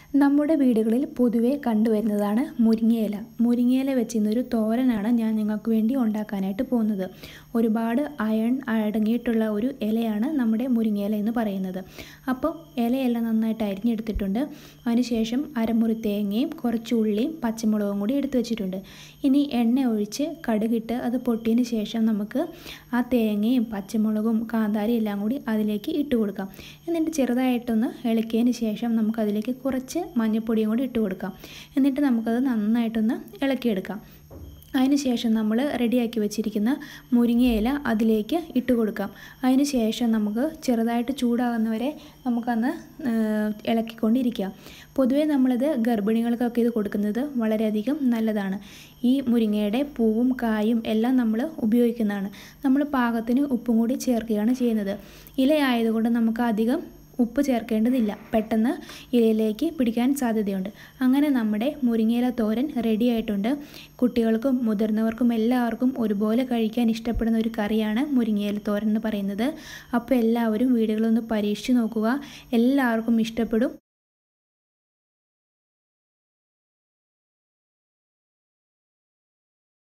നമ്മുടെ വീടുകളിൽ പൊതുവെ കണ്ടുവരുന്നതാണ് മുരിങ്ങയില മുരിങ്ങയില വെച്ച് ഇന്നൊരു തോരനാണ് ഞാൻ നിങ്ങൾക്ക് വേണ്ടി ഉണ്ടാക്കാനായിട്ട് പോകുന്നത് ഒരുപാട് അയൺ അടങ്ങിയിട്ടുള്ള ഒരു ഇലയാണ് നമ്മുടെ മുരിങ്ങയില എന്ന് പറയുന്നത് അപ്പോൾ ഇലയെല്ലാം നന്നായിട്ട് അരിഞ്ഞെടുത്തിട്ടുണ്ട് അതിനുശേഷം അരമുറി തേങ്ങയും കുറച്ച് ഉള്ളിയും പച്ചമുളകും കൂടി എടുത്തു വെച്ചിട്ടുണ്ട് ഇനി എണ്ണ ഒഴിച്ച് കടുകിട്ട് അത് പൊട്ടിയതിന് ശേഷം നമുക്ക് ആ തേങ്ങയും പച്ചമുളകും കാന്താരിയും എല്ലാം കൂടി അതിലേക്ക് ഇട്ട് കൊടുക്കാം എന്നിട്ട് ചെറുതായിട്ടൊന്ന് ഇളക്കിയതിന് ശേഷം നമുക്കതിലേക്ക് കുറച്ച് മഞ്ഞൾപ്പൊടിയും കൂടി ഇട്ട് കൊടുക്കാം എന്നിട്ട് നമുക്കത് നന്നായിട്ടൊന്ന് ഇളക്കിയെടുക്കാം അതിന് ശേഷം നമ്മൾ റെഡിയാക്കി വെച്ചിരിക്കുന്ന മുരിങ്ങയില അതിലേക്ക് ഇട്ട് കൊടുക്കാം അതിന് ശേഷം നമുക്ക് ചെറുതായിട്ട് ചൂടാകുന്നവരെ നമുക്കന്ന് ഇളക്കിക്കൊണ്ടിരിക്കാം പൊതുവേ നമ്മളിത് ഗർഭിണികൾക്കൊക്കെ ഇത് കൊടുക്കുന്നത് വളരെയധികം നല്ലതാണ് ഈ മുരിങ്ങയുടെ പൂവും കായും എല്ലാം നമ്മൾ ഉപയോഗിക്കുന്നതാണ് നമ്മൾ പാകത്തിന് ഉപ്പും കൂടി ചേർക്കുകയാണ് ചെയ്യുന്നത് ഇലയായതുകൊണ്ട് നമുക്ക് അധികം ഉപ്പ് ചേർക്കേണ്ടതില്ല പെട്ടെന്ന് ഇലയിലേക്ക് പിടിക്കാൻ സാധ്യതയുണ്ട് അങ്ങനെ നമ്മുടെ മുരിങ്ങയില തോരൻ റെഡി ആയിട്ടുണ്ട് കുട്ടികൾക്കും മുതിർന്നവർക്കും എല്ലാവർക്കും ഒരുപോലെ കഴിക്കാൻ ഇഷ്ടപ്പെടുന്ന ഒരു കറിയാണ് മുരിങ്ങയില തോരൻ എന്ന് പറയുന്നത് അപ്പോൾ എല്ലാവരും വീടുകളൊന്ന് പരീക്ഷിച്ച് നോക്കുക എല്ലാവർക്കും ഇഷ്ടപ്പെടും